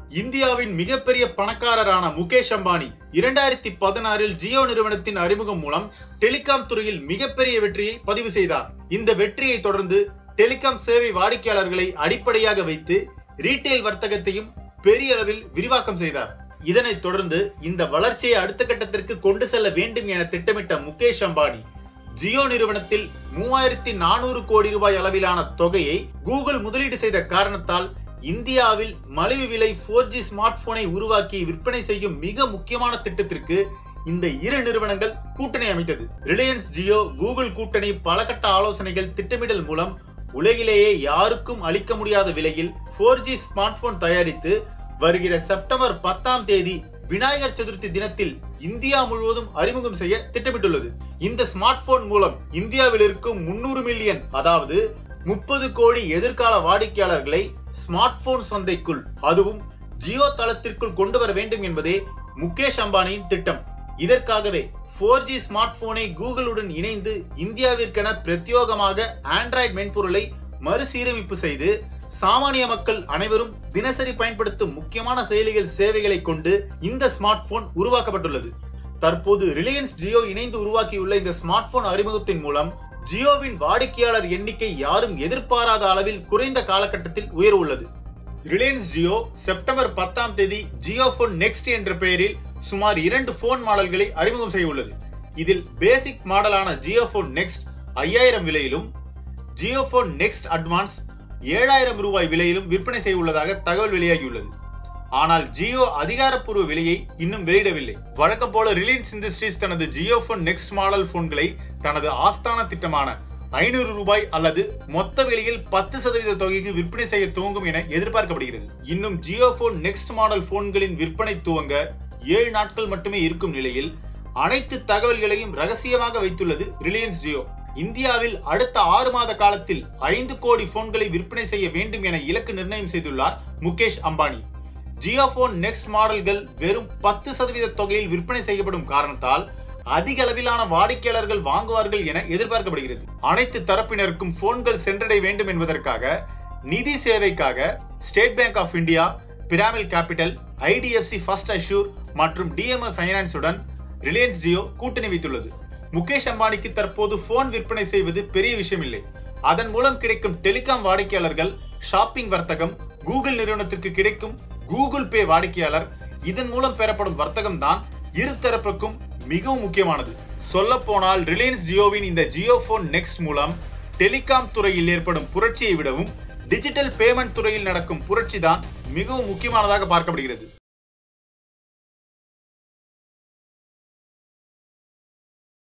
இந்தியாவின் மிகப்பெரிய பணக்காரரான முகேஷ் அம்பானி இரண்டாயிரத்தி பதினாறில் ஜியோ நிறுவனத்தின் அறிமுகம் மூலம் டெலிகாம் துறையில் மிகப்பெரிய வெற்றியை பதிவு செய்தார் இந்த வெற்றியை தொடர்ந்து டெலிகாம் சேவை வாடிக்கையாளர்களை அடிப்படையாக வைத்து ரீட்டைல் வர்த்தகத்தையும் பெரிய அளவில் விரிவாக்கம் செய்தார் இதனைத் தொடர்ந்து இந்த வளர்ச்சியை அடுத்த கட்டத்திற்கு கொண்டு செல்ல வேண்டும் என திட்டமிட்ட முகேஷ் அம்பானி ஜியோ நிறுவனத்தில் மூவாயிரத்தி நானூறு கோடி ரூபாய் அளவிலான தொகையை கூகுள் முதலீடு செய்த காரணத்தால் இந்தியாவில் மலிவு விலை போர் ஜி ஸ்மார்ட் போனை உருவாக்கி விற்பனை செய்யும் மிக முக்கியமான திட்டத்திற்கு இந்த இரு நிறுவனங்கள் கூட்டணி அமைத்தது ரிலையன்ஸ் ஜியோ கூகுள் கூட்டணி பல கட்ட ஆலோசனைகள் திட்டமிடல் மூலம் உலகிலேயே யாருக்கும் அளிக்க முடியாத விலையில் போர் ஜி ஸ்மார்ட் போன் தயாரித்து வருகிற செப்டம்பர் பத்தாம் தேதி விநாயகர் சதுர்த்தி தினத்தில் இந்தியா முழுவதும் அறிமுகம் செய்ய திட்டமிட்டுள்ளது இந்த ஸ்மார்ட் போன் மூலம் இந்தியாவில் இருக்கும் முன்னூறு மில்லியன் அதாவது முப்பது கோடி எதிர்கால வாடிக்கையாளர்களை ஸ்மார்ட் போன் சந்தைக்குள் அதுவும் ஜியோ தளத்திற்குள் கொண்டு வர வேண்டும் என்பதே முகேஷ் அம்பானியின் திட்டம் இதற்காகவே போர் ஜி ஸ்மார்ட் போனை கூகுளுடன் இணைந்து இந்தியாவிற்கென பிரத்யோகமாக ஆண்ட்ராய்டு மென்பொருளை மறுசீரமைப்பு செய்து சாமானிய மக்கள் அனைவரும் தினசரி பயன்படுத்தும் முக்கியமான செயலிகள் சேவைகளை கொண்டு இந்த ஸ்மார்ட் போன் உருவாக்கப்பட்டுள்ளது தற்போது ரிலையன்ஸ் ஜியோ இணைந்து உருவாக்கியுள்ள இந்த ஸ்மார்ட் போன் அறிமுகத்தின் மூலம் ஜியோவின் வாடிக்கையாளர் எண்ணிக்கை யாரும் எதிர்பாராத அளவில் குறைந்த காலகட்டத்தில் உயர உள்ளது ரிலையன்ஸ் ஜியோ செப்டம்பர் பத்தாம் தேதி ஜியோ போன் நெக்ஸ்ட் என்ற பெயரில் சுமார் இரண்டு போன் மாடல்களை அறிமுகம் செய்ய உள்ளது இதில் பேசிக் மாடலான ஜியோ போன் நெக்ஸ்ட் ஐயாயிரம் விலையிலும் ஜியோ போன் நெக்ஸ்ட் அட்வான்ஸ் ஏழாயிரம் ரூபாய் விலையிலும் விற்பனை செய்ய உள்ளதாக தகவல் வெளியாகியுள்ளது ஆனால் ஜியோ அதிகாரப்பூர்வ விலையை இன்னும் வெளியிடவில்லை வழக்கம் போல ரிலையன்ஸ் இண்டஸ்ட்ரீஸ் தனது ஜியோ போன் நெக்ஸ்ட் மாடல் போன்களை தனது ஆஸ்தான திட்டமான ஐநூறு ரூபாய் அல்லது மொத்த விலையில் பத்து சதவீத தொகைக்கு விற்பனை செய்ய துவங்கும் என எதிர்பார்க்கப்படுகிறது இன்னும் ஜியோ போன் நெக்ஸ்ட் மாடல் போன்களின் விற்பனை துவங்க ஏழு நாட்கள் மட்டுமே இருக்கும் நிலையில் அனைத்து தகவல்களையும் ரகசியமாக வைத்துள்ளது ரிலையன்ஸ் ஜியோ இந்தியாவில் அடுத்த ஆறு மாத காலத்தில் ஐந்து கோடி போன்களை விற்பனை செய்ய வேண்டும் என இலக்கு நிர்ணயம் செய்துள்ளார் Mukesh Ambani Jio Phone Next மாடல்கள் வெறும் பத்து சதவீத தொகையில் விற்பனை செய்யப்படும் காரணத்தால் அதிக அளவிலான வாடிக்கையாளர்கள் வாங்குவார்கள் என எதிர்பார்க்கப்படுகிறது அனைத்து தரப்பினருக்கும் போன்கள் சென்றடைய வேண்டும் என்பதற்காக நிதி சேவைக்காக State Bank of India Piramal Capital IDFC First Assure மற்றும் டிஎம்எ ஃபைனான்ஸுடன் ரிலையன்ஸ் ஜியோ கூட்டணி வைத்துள்ளது முகேஷ் அம்பானிக்கு தற்போது போன் விற்பனை செய்வது பெரிய விஷயம் இல்லை அதன் மூலம் கிடைக்கும் டெலிகாம் வாடிக்கையாளர்கள் ஷாப்பிங் வர்த்தகம் கூகுள் நிறுவனத்திற்கு கிடைக்கும் கூகுள் பே வாடிக்கையாளர் இதன் மூலம் பெறப்படும் வர்த்தகம் தான் இரு தரப்புக்கும் மிகவும் முக்கியமானது சொல்ல போனால் ரிலையன்ஸ் ஜியோவின் இந்த ஜியோ போன் நெக்ஸ்ட் மூலம் டெலிகாம் துறையில் ஏற்படும் புரட்சியை விடவும் டிஜிட்டல் பேமெண்ட் துறையில் நடக்கும் புரட்சி தான் மிகவும் முக்கியமானதாக பார்க்கப்படுகிறது